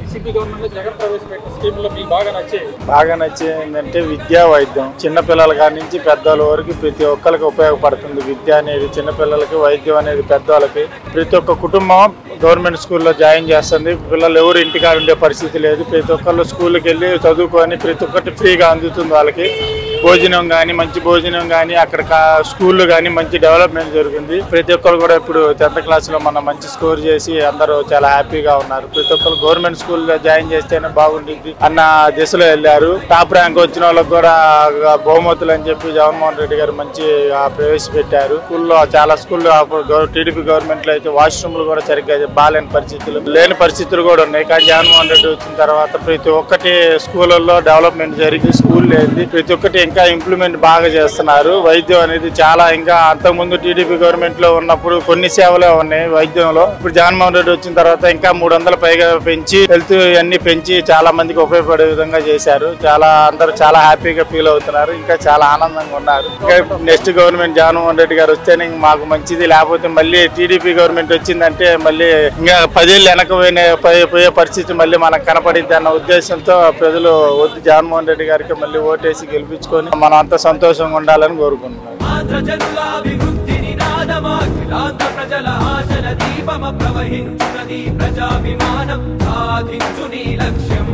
YCP government లో జగన్ ప్రవేశపెట్టిన స్కీముల్లో మీకు బాగా నచ్చే బాగా నచ్చేది ఏంటంటే విద్యా వైద్యం చిన్నపిల్లల కాడి నుంచి పెద్దల వరకు ప్రతి ఒక్కరికి ఉపయోగపడుతుంది విద్య అనేది చిన్నపిల్లలకి వైద్యం అనేది పెద్దవాళ్ళకి ప్రతి ఒక్క కుటుంబం గవర్నమెంట్ స్కూల్లో జాయిన్ చేస్తుంది పిల్లలు ఎవరు ఇంటికాడ ఉండే పరిస్థితి లేదు ప్రతి ఒక్కళ్ళు స్కూల్కి వెళ్ళి చదువుకొని ప్రతి ఒక్కటి ఫ్రీగా అందుతుంది వాళ్ళకి భోజనం కానీ మంచి భోజనం కానీ అక్కడ కా- స్కూల్లో కానీ మంచి డెవలప్మెంట్ జరుగుతుంది ప్రతి ఒక్కరు కూడా ఇప్పుడు టెన్త్ క్లాస్లో మన మంచి స్కోర్ చేసి అందరూ చాలా హ్యాపీగా ఉన్నారు ప్రతి ఒక్కరు గవర్నమెంట్ స్కూల్లో జాయిన్ చేస్తేనే బాగుంటుంది అన్న దిశలో వెళ్ళారు టాప్ ర్యాంక్ వచ్చిన వాళ్ళకి కూడా బహుమతులు అని చెప్పి జగన్మోహన్ రెడ్డి గారు మంచి ఆ, ప్రవేశపెట్టారు స్కూల్లో చాలా స్కూల్లో టీడీపీ గవర్నమెంట్ లో అయితే వాష్రూమ్లు కూడా సరిగ్గా బాగాలేని పరిస్థితులు లేని పరిస్థితులు కూడా ఉన్నాయి కానీ జగన్మోహన్ రెడ్డి వచ్చిన తర్వాత ప్రతి ఒక్కటి స్కూళ్ళల్లో డెవలప్మెంట్ జరిగి స్కూల్ లేదు ప్రతి ఒక్కటి ఇంకా ఇంప్లిమెంట్ బాగా చేస్తున్నారు వైద్యం అనేది చాలా ఇంకా అంతకుముందు టీడీపీ గవర్నమెంట్ లో ఉన్నప్పుడు కొన్ని సేవలే ఉన్నాయి వైద్యంలో ఇప్పుడు జగన్మోహన్ రెడ్డి వచ్చిన తర్వాత ఇంకా మూడు వందల పైగా పెంచి హెల్త్ అన్ని పెంచి చాలా మందికి ఉపయోగపడే విధంగా చేశారు చాలా అందరూ చాలా హ్యాపీగా ఫీల్ అవుతున్నారు ఇంకా చాలా ఆనందంగా ఉన్నారు ఇంకా నెక్స్ట్ గవర్నమెంట్ జగన్మోహన్ రెడ్డి గారు వస్తేనే ఇంక మాకు మంచిది లేకపోతే మళ్ళీ టీడీపీ గవర్నమెంట్ వచ్చిందంటే మళ్ళీ ఇంకా పదేళ్ళు వెనక పోయిన పోయే- పోయే పరిస్థితి మళ్ళీ మనకు కనపడిద్ది అన్న ఉద్దేశంతో ప్రజలు వద్దు జగన్మోహన్ రెడ్డి గారికి మళ్ళీ ఓటేసి గెలిపించుకొని మనం అంతా సంతోషంగా ఉండాలని కోరుకుంటున్నాం ఆంధ్ర జనులాభివృద్ధి నినాదమాఖిలాంధ్ర ప్రజల ఆశల దీపమ ప్రవహించునది ప్రజాభిమానం సాధించు నీ లక్ష్యం